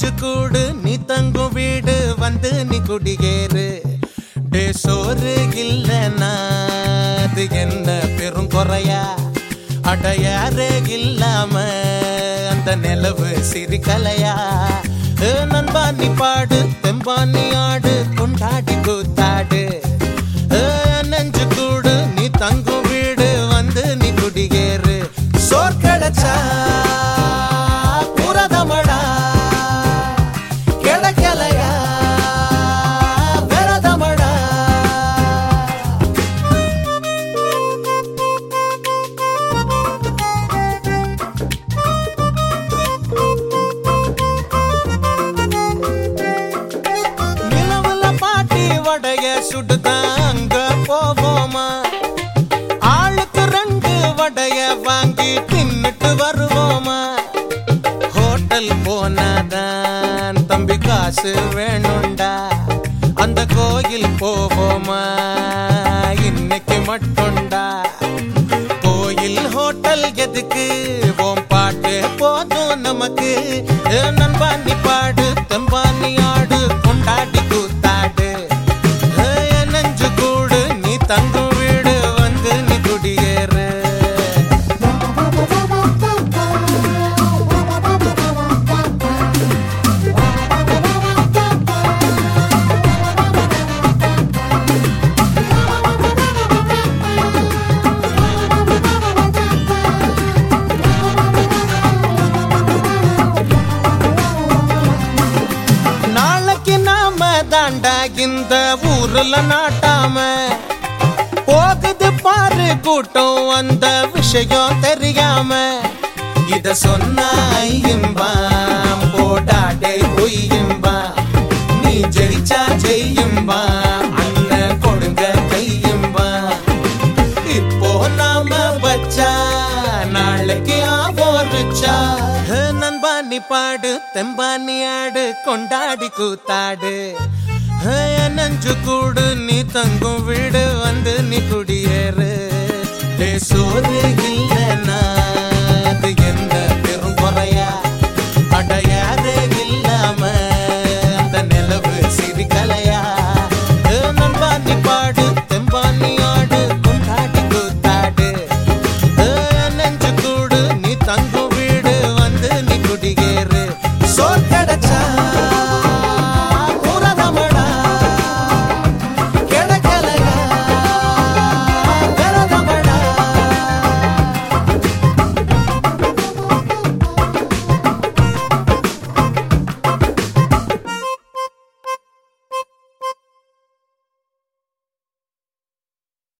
நெஞ்சு கூடு நீ தங்கும் வீடு வந்து நீ குடியேறு டே சோறு இல்லைன்னா அது என்ன பெரும் குறையா அடையாறு இல்லாம அந்த நிலவு சிரிக்கலையா ஏ நண்பா நீ பாடு தெம்பா நீ ஆடு கொண்டாடி கூத்தாடு ஏ நெஞ்சு கூடு நீ தங்கும் வீடு வந்து நீ குடியேறு சோர் கிடைச்சா புரதமடா கிடைக்கலையா விரதமடா நிலவுல பாட்டி வடைய சுடுதாங்க போவோமா ஆளுக்கு ரெண்டு வடைய வாங்கி தின்னுட்டு வருவோமா ஹோட்டல் போனாதான் தம்பி காசு வேணும்டா அந்த கோயில் போவோமா இன்னைக்கு மட்டும்டா கோயில் ஹோட்டல் எதுக்கு ஓம் பாட்டு போதும் நமக்கு ஏ நண்பா நீ பாடு தெம்பா நீ ஆடு கொண்டாடி கூத்தாடு ஏ நெஞ்சு கூடு நீ தங்கும் வீடு வந்து நீ குடியேறு நாளைக்கு நாம தாண்டா இந்த ஊர்ல நாட்டாம போகுது பாரு கூட்டம் அந்த விஷயம் தெரியாம இத சொன்னா ஐயும்பாம் போடாடே பொய்யும்பா நீ ஜெயிச்சா ஜெய்யும்பா அண்ணன் கொடுங்க கையும்பா இப்போ நாம வச்சா நாளைக்கு ஆவோரிச்சா நண்பா நீ பாடு தெம்பா நீ ஆடு கொண்டாடி கூத்தாடு ஹே, நெஞ்சு கூடு நீ தங்கும் வீடு வந்து நீ குடியேறு டே சோறு இல்லைன்னா